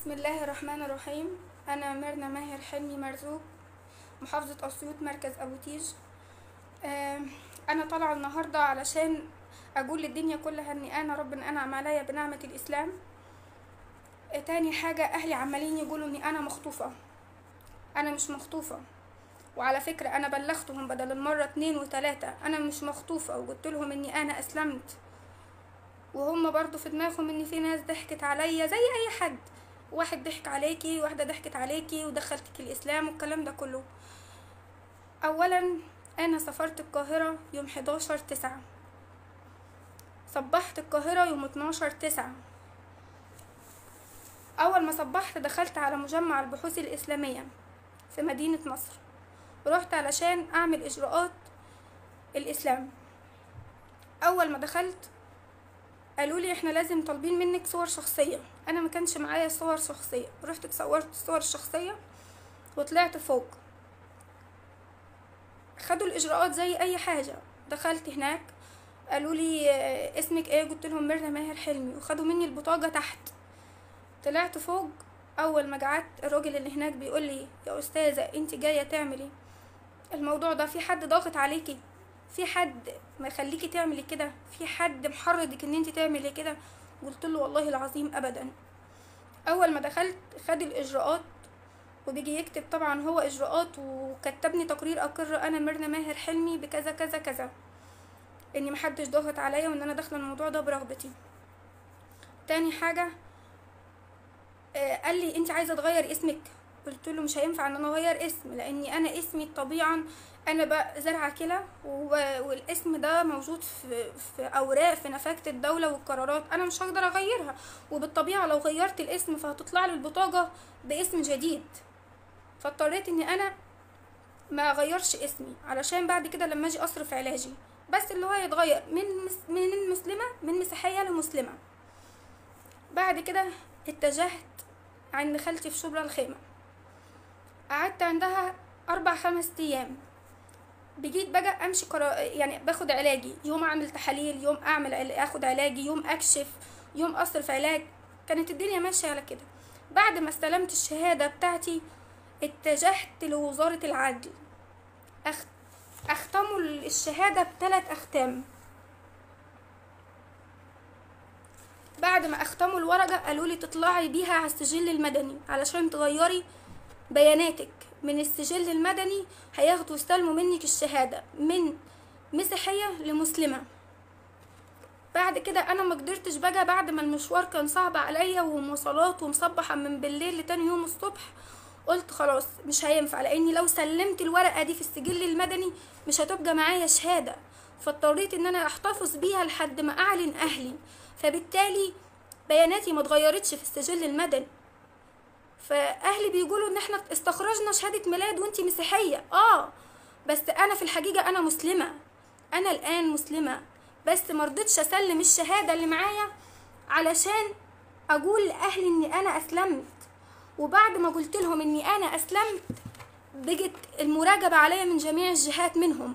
بسم الله الرحمن الرحيم أنا ميرنا ماهر حلمي مرزوق محافظة أسيوط مركز أبو تيج آم، أنا طالعة النهاردة علشان أقول للدنيا كلها إن أنا ربنا أنعم عليا بنعمة الإسلام آه، تاني حاجة أهلي عمالين يقولوا إني أنا مخطوفة أنا مش مخطوفة وعلى فكرة أنا بلغتهم بدل المرة اتنين وتلاتة أنا مش مخطوفة وقلت لهم إني أنا أسلمت وهم برضو في دماغهم ان في ناس ضحكت عليا زي اي حد واحد ضحك عليكي واحدة ضحكت عليكي ودخلتك الاسلام والكلام ده كله اولا انا سافرت القاهرة يوم 11 تسعة صبحت القاهرة يوم 12 تسعة اول ما صبحت دخلت على مجمع البحوث الاسلامية في مدينة نصر رحت علشان اعمل اجراءات الاسلام اول ما دخلت قالوا لي احنا لازم طالبين منك صور شخصية انا ما كانش معايا صور شخصية رحت اتصورت الصور الشخصية وطلعت فوق خدوا الاجراءات زي اي حاجة دخلت هناك قالوا لي اه، اسمك ايه قلت لهم ميرنا ماهر حلمي وخدوا مني البطاقة تحت طلعت فوق اول ما قعدت الراجل اللي هناك بيقول لي يا استاذة انت جاية تعملي الموضوع ده في حد ضاغط عليكي في حد ما يخليكي تعملي كده في حد محرضك ان انت تعملي كده قلت له والله العظيم ابدا اول ما دخلت خد الاجراءات وبيجي يكتب طبعا هو اجراءات وكتبني تقرير اقر انا ميرنا ماهر حلمي بكذا كذا كذا اني محدش ضاغط عليا وان انا داخله الموضوع ده برغبتي تاني حاجه آه، قال لي انت عايزه تغير اسمك قلت له مش هينفع ان انا اغير اسم لاني انا اسمي طبيعا انا بقى زرعه كلى و- والاسم ده موجود في, في اوراق في نفاذة الدوله والقرارات انا مش هقدر اغيرها وبالطبيعه لو غيرت الاسم فهتطلع لي البطاقه باسم جديد فاضطريت اني انا ما اغيرش اسمي علشان بعد كده لما اجي اصرف علاجي بس اللي هو يتغير من مس من مسلمه من مسيحيه لمسلمه بعد كده اتجهت عند خالتي في شبرا الخيمه قعدت عندها اربع خمس ايام بجيت بقى امشي قرا... يعني باخد علاجي يوم اعمل تحاليل يوم اعمل عل... اخد علاجي يوم اكشف يوم اصرف علاج كانت الدنيا ماشيه على كده بعد ما استلمت الشهاده بتاعتي اتجهت لوزاره العدل أخ... اختموا الشهاده بثلاث اختام بعد ما اختموا الورقه قالوا لي تطلعي بيها على السجل المدني علشان تغيري بياناتك من السجل المدني هياخدوا يستلموا منك الشهادة من مسيحية لمسلمة بعد كده انا ما قدرتش بقى بعد ما المشوار كان صعب عليا ومواصلات ومصبحة من بالليل لتاني يوم الصبح قلت خلاص مش هينفع لاني لو سلمت الورقة دي في السجل المدني مش هتبقى معايا شهادة فاضطريت ان انا احتفظ بيها لحد ما اعلن اهلي فبالتالي بياناتي ما اتغيرتش في السجل المدني فاهلي بيقولوا ان احنا استخرجنا شهاده ميلاد وانتي مسيحيه اه بس انا في الحقيقه انا مسلمه انا الان مسلمه بس مرضتش اسلم الشهاده اللي معايا علشان اقول لاهلي اني انا اسلمت وبعد ما قلت لهم اني انا اسلمت بقت المراقبه عليا من جميع الجهات منهم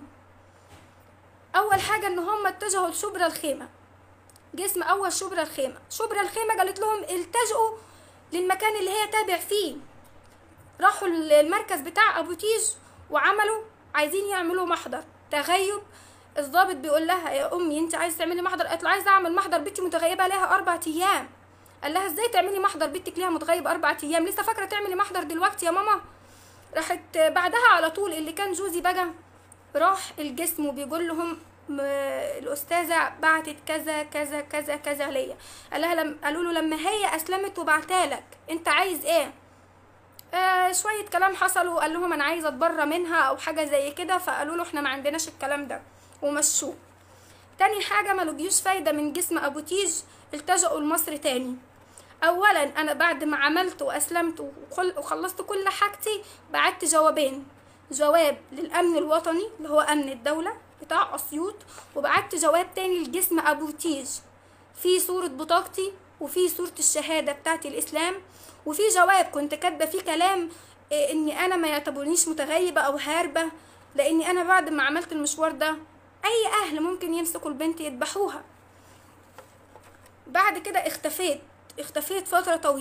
اول حاجه ان هم اتجهوا لشبرا الخيمه جسم اول شبرا الخيمه شبرا الخيمه قالت لهم التجئوا للمكان اللي هي تابع فيه راحوا المركز بتاع ابو تيج وعملوا عايزين يعملوا محضر تغيب الضابط بيقول لها يا امي انت عايزه تعملي محضر قالت له عايزه اعمل محضر بنتي متغيبه لها اربع ايام قال لها ازاي تعملي محضر بنتك ليها متغيب اربع ايام لسه فاكره تعملي محضر دلوقتي يا ماما راحت بعدها على طول اللي كان جوزي بقى راح الجسم وبيقول لهم م- الاستاذه بعتت كذا كذا كذا كذا ليا قال لها لم قالوا له لما هي اسلمت وبعتالك انت عايز ايه آه شويه كلام حصلوا قال لهم انا عايزه اتبرى منها او حاجه زي كده فقالوا له احنا ما عندناش الكلام ده ومشوه تاني حاجه ما لقيوش فايده من جسم ابو تيج التجأوا لمصر تاني اولا انا بعد ما عملت واسلمت وخل- وخلصت كل حاجتي بعت جوابين جواب للامن الوطني اللي هو امن الدوله بتاع اسيوط وبعت جواب تاني لجسم ابو تيج في صورة بطاقتي وفي صورة الشهادة بتاعتي الإسلام وفي جواب كنت كاتبة فيه كلام إيه، إني أنا ما يعتبرنيش متغيبة أو هاربة لأني أنا بعد ما عملت المشوار ده أي أهل ممكن يمسكوا البنت يذبحوها بعد كده اختفيت اختفيت فترة طويلة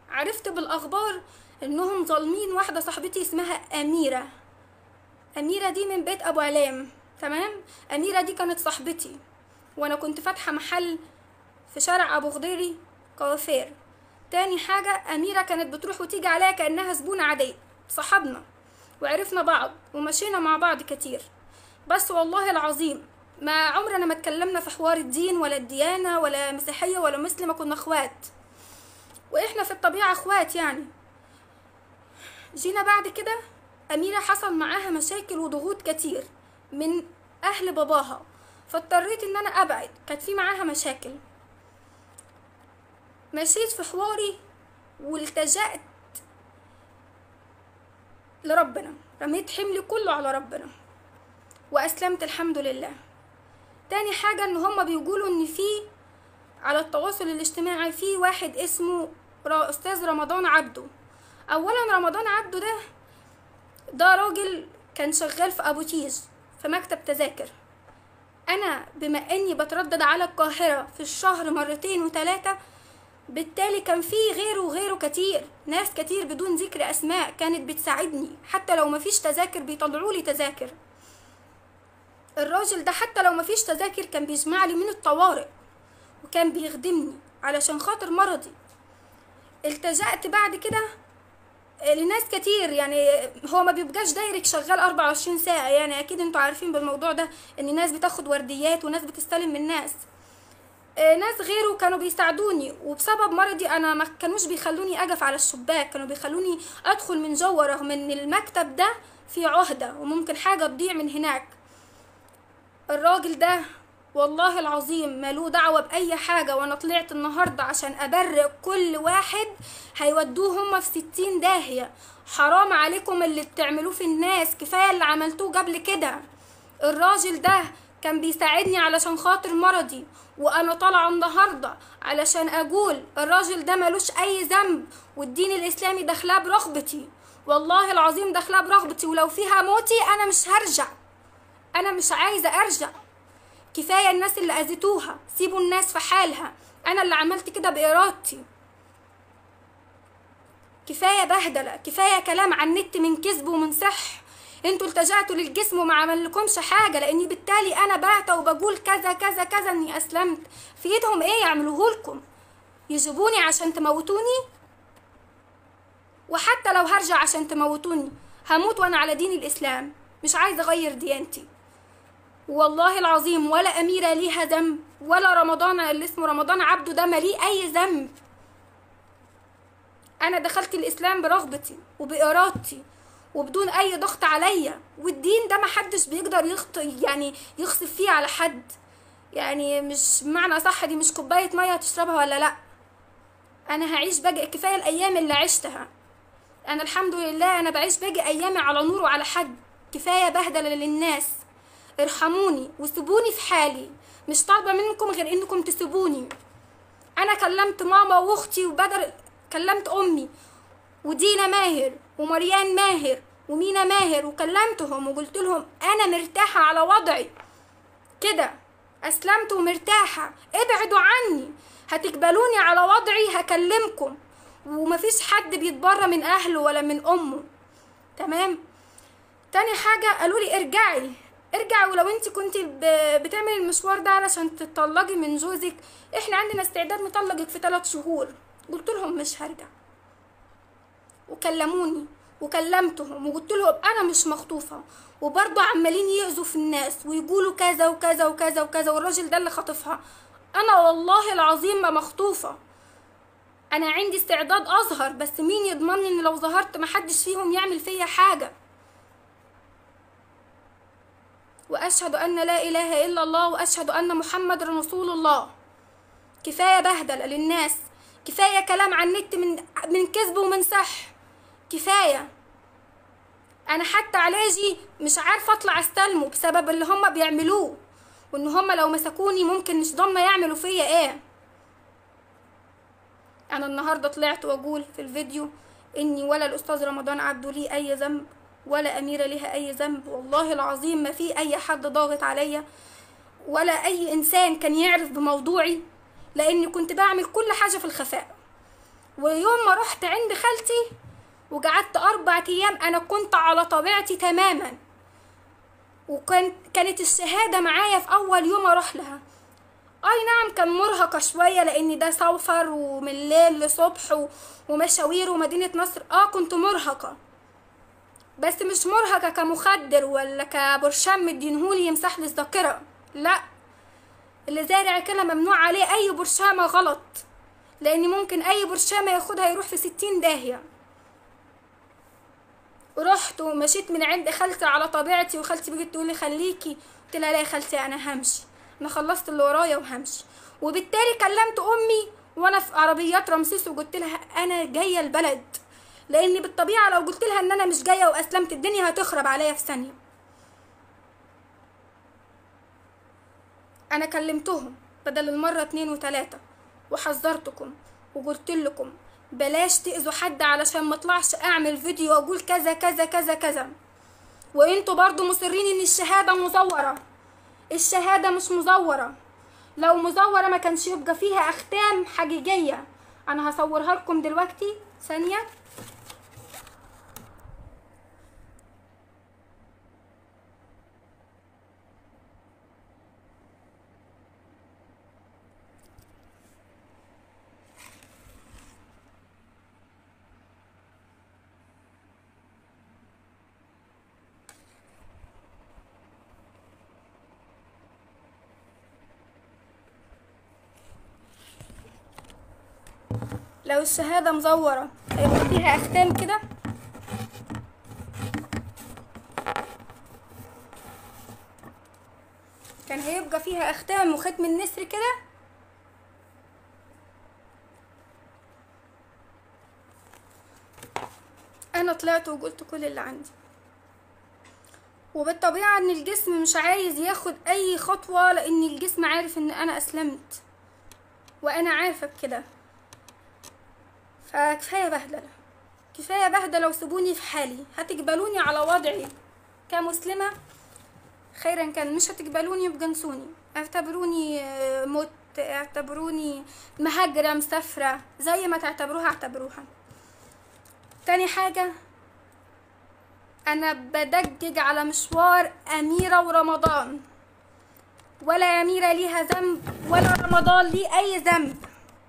عرفت بالاخبار انهم ظالمين واحده صاحبتي اسمها اميره اميره دي من بيت ابو علام تمام اميره دي كانت صاحبتي وانا كنت فاتحه محل في شارع ابو غديري كوافير تاني حاجة أميرة كانت بتروح وتيجي عليا كأنها زبونة عادية صحبنا وعرفنا بعض ومشينا مع بعض كتير بس والله العظيم ما عمرنا ما اتكلمنا في حوار الدين ولا الديانة ولا مسيحية ولا مسلمة كنا اخوات واحنا في الطبيعة اخوات يعني جينا بعد كده أميرة حصل معاها مشاكل وضغوط كتير من أهل باباها فاضطريت إن أنا أبعد كانت في معاها مشاكل مشيت في حواري والتجأت لربنا رميت حملي كله على ربنا وأسلمت الحمد لله تاني حاجة إن هما بيقولوا إن في على التواصل الاجتماعي في واحد اسمه را- أستاذ رمضان عبده أولا رمضان عبده ده ده راجل كان شغال في أبو تيج في مكتب تذاكر أنا بما إني بتردد على القاهرة في الشهر مرتين وتلاتة بالتالي كان في غيره وغيره كتير ناس كتير بدون ذكر أسماء كانت بتساعدني حتى لو مفيش تذاكر بيطلعوا لي تذاكر الراجل ده حتى لو مفيش تذاكر كان بيجمع لي من الطوارئ وكان بيخدمني علشان خاطر مرضي التجأت بعد كده لناس كتير يعني هو ما بيبقاش دايرك شغال 24 ساعة يعني أكيد انتوا عارفين بالموضوع ده إن ناس بتاخد ورديات وناس بتستلم من ناس آه، ناس غيره كانوا بيساعدوني وبسبب مرضي انا ما كانوش بيخلوني اقف على الشباك كانوا بيخلوني ادخل من جوه رغم ان المكتب ده فيه عهدة وممكن حاجة تضيع من هناك الراجل ده والله العظيم مالو دعوة بأي حاجة وأنا طلعت النهاردة عشان أبرئ كل واحد هيودوه هما في ستين داهية حرام عليكم اللي بتعملوه في الناس كفاية اللي عملتوه قبل كده الراجل ده كان بيساعدني علشان خاطر مرضي وانا طالعه النهارده علشان اقول الراجل ده ملوش اي ذنب والدين الاسلامي داخلاه برغبتي والله العظيم داخلاه برغبتي ولو فيها موتي انا مش هرجع انا مش عايزه ارجع كفايه الناس اللي اذيتوها سيبوا الناس في حالها انا اللي عملت كده بارادتي كفايه بهدله كفايه كلام عن النت من كذب ومن سح انتوا التجأتوا للجسم وما عملكمش حاجه لاني بالتالي انا باتة وبقول كذا كذا كذا اني اسلمت في ايدهم ايه يعملوه لكم يجيبوني عشان تموتوني وحتى لو هرجع عشان تموتوني هموت وانا على دين الاسلام مش عايزه اغير ديانتي والله العظيم ولا اميره ليها ذنب ولا رمضان اللي اسمه رمضان عبده ده ماليه اي ذنب انا دخلت الاسلام برغبتي وبارادتي وبدون اي ضغط عليا والدين ده محدش بيقدر يخط يعني يخسف فيه على حد يعني مش معنى صح دي مش كوبايه ميه تشربها ولا لا انا هعيش باقي كفايه الايام اللي عشتها انا الحمد لله انا بعيش باقي ايامي على نور وعلى حد كفايه بهدله للناس ارحموني وسيبوني في حالي مش طالبه منكم غير انكم تسيبوني انا كلمت ماما واختي وبدر كلمت امي ودينا ماهر ومريان ماهر ومينا ماهر وكلمتهم وقلت لهم انا مرتاحه على وضعي كده اسلمت ومرتاحه ابعدوا عني هتقبلوني على وضعي هكلمكم ومفيش حد بيتبرى من اهله ولا من امه تمام تاني حاجه قالوا لي ارجعي ارجعي ولو انت كنت بتعملي المشوار ده علشان تطلقي من جوزك احنا عندنا استعداد نطلقك في ثلاث شهور قلت لهم مش هرجع وكلموني وكلمتهم وقلت لهم انا مش مخطوفه وبرضه عمالين يأذوا في الناس ويقولوا كذا وكذا وكذا وكذا والراجل ده اللي خاطفها انا والله العظيم ما مخطوفه انا عندي استعداد اظهر بس مين يضمنني ان لو ظهرت محدش فيهم يعمل فيا حاجه واشهد ان لا اله الا الله واشهد ان محمد رسول الله كفايه بهدله للناس كفايه كلام عن النت من من كذب ومن سح كفايه انا حتى علاجي مش عارفه اطلع استلمه بسبب اللي هما بيعملوه وان هما لو مسكوني ممكن مش ضامنه يعملوا فيا ايه انا النهارده طلعت واقول في الفيديو اني ولا الاستاذ رمضان عبده ليه اي ذنب ولا اميره ليها اي ذنب والله العظيم ما في اي حد ضاغط عليا ولا اي انسان كان يعرف بموضوعي لاني كنت بعمل كل حاجه في الخفاء ويوم ما رحت عند خالتي وقعدت اربع ايام انا كنت على طبيعتي تماما وكانت كانت الشهاده معايا في اول يوم اروح لها اي نعم كان مرهقه شويه لان ده سفر ومن الليل لصبح و- ومشاوير ومدينه نصر اه كنت مرهقه بس مش مرهقه كمخدر ولا كبرشام مدينهولي يمسح لي الذاكره لا اللي زارع كده ممنوع عليه اي برشامه غلط لان ممكن اي برشامه ياخدها يروح في ستين داهيه رحت ومشيت من عند خالتي على طبيعتي وخالتي بقت تقول لي خليكي قلت لها لا يا خالتي انا همشي انا خلصت اللي ورايا وهمشي وبالتالي كلمت امي وانا في عربيات رمسيس وقلت لها انا جايه البلد لاني بالطبيعه لو قلت لها ان انا مش جايه واسلمت الدنيا هتخرب عليا في ثانيه انا كلمتهم بدل المره اتنين وتلاته وحذرتكم وقلت لكم بلاش تأذوا حد علشان ما اطلعش اعمل فيديو واقول كذا كذا كذا كذا وانتوا برضو مصرين ان الشهادة مزورة الشهادة مش مزورة لو مزورة ما كانش يبقى فيها اختام حقيقية انا هصورها لكم دلوقتي ثانية لو الشهادة مزورة هيبقى فيها أختام كده كان هيبقى فيها أختام وختم النسر كده أنا طلعت وقلت كل اللي عندي وبالطبيعة إن الجسم مش عايز ياخد أي خطوة لأن الجسم عارف إن أنا أسلمت وأنا عارفة بكده فكفايه بهدله كفايه بهدله وسيبوني في حالي هتقبلوني على وضعي كمسلمه خيرا كان مش هتقبلوني يبقى انسوني اعتبروني آه، مت اعتبروني مهاجرة مسافرة زي ما تعتبروها اعتبروها تاني حاجة أنا بدجج على مشوار أميرة ورمضان ولا أميرة ليها ذنب ولا رمضان ليه أي ذنب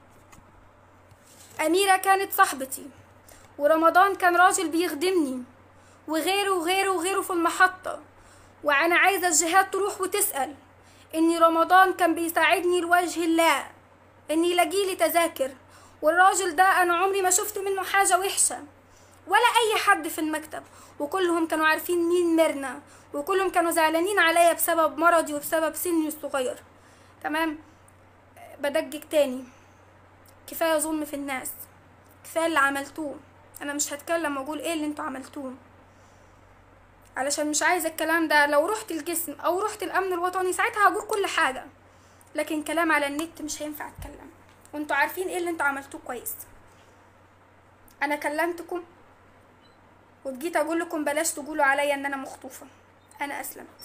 أميرة كانت صاحبتي ورمضان كان راجل بيخدمني وغيره وغيره وغيره في المحطة وأنا عايزة الجهات تروح وتسأل إن رمضان كان بيساعدني لوجه الله إن يلاقيلي تذاكر والراجل ده أنا عمري ما شفت منه حاجة وحشة ولا أي حد في المكتب وكلهم كانوا عارفين مين ميرنا وكلهم كانوا زعلانين عليا بسبب مرضي وبسبب سني الصغير تمام بدجج تاني كفايه ظلم في الناس كفايه اللي عملتوه انا مش هتكلم واقول ايه اللي انتوا عملتوه علشان مش عايزه الكلام ده لو رحت الجسم او رحت الامن الوطني ساعتها هقول كل حاجه لكن كلام على النت مش هينفع اتكلم وانتوا عارفين ايه اللي انتوا عملتوه كويس انا كلمتكم وجيت اقول لكم بلاش تقولوا عليا ان انا مخطوفه انا اسلمت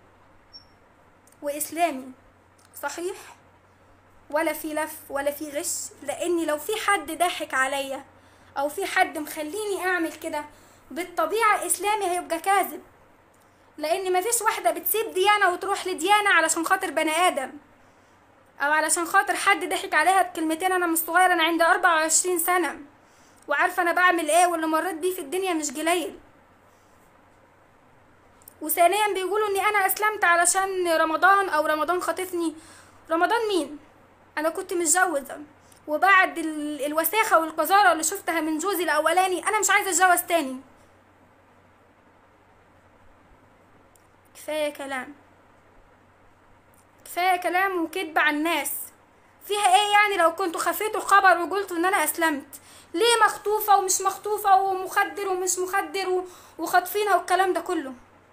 واسلامي صحيح ولا في لف ولا في غش لاني لو في حد ضحك عليا او في حد مخليني اعمل كده بالطبيعه اسلامي هيبقى كاذب لان مفيش واحده بتسيب ديانه وتروح لديانه علشان خاطر بني ادم او علشان خاطر حد ضحك عليها بكلمتين انا مش صغيره انا عندي 24 سنه وعارفه انا بعمل ايه واللي مريت بيه في الدنيا مش قليل وثانيا بيقولوا اني انا اسلمت علشان رمضان او رمضان خاطفني رمضان مين انا كنت متجوزه وبعد ال- الوساخه والقذاره اللي شفتها من جوزي الاولاني انا مش عايزه اتجوز تاني كفايه كلام كفايه كلام وكذب على الناس فيها ايه يعني لو كنتوا خفيتوا الخبر وقلتوا ان انا اسلمت ليه مخطوفه ومش مخطوفه ومخدر ومش مخدر و- وخاطفينها والكلام ده كله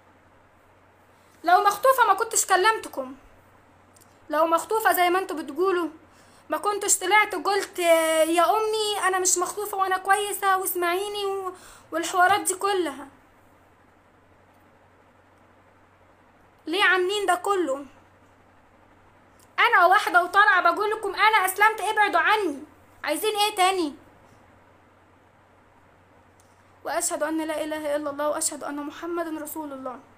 لو مخطوفه ما كنتش كلمتكم لو مخطوفة زي ما انتوا بتقولوا ما كنتش طلعت قلت آه، يا امي انا مش مخطوفة وانا كويسة واسمعيني و... والحوارات دي كلها ليه عاملين ده كله انا واحدة وطالعة بقول لكم انا اسلمت ابعدوا عني عايزين ايه تاني واشهد ان لا اله الا الله واشهد ان محمدا رسول الله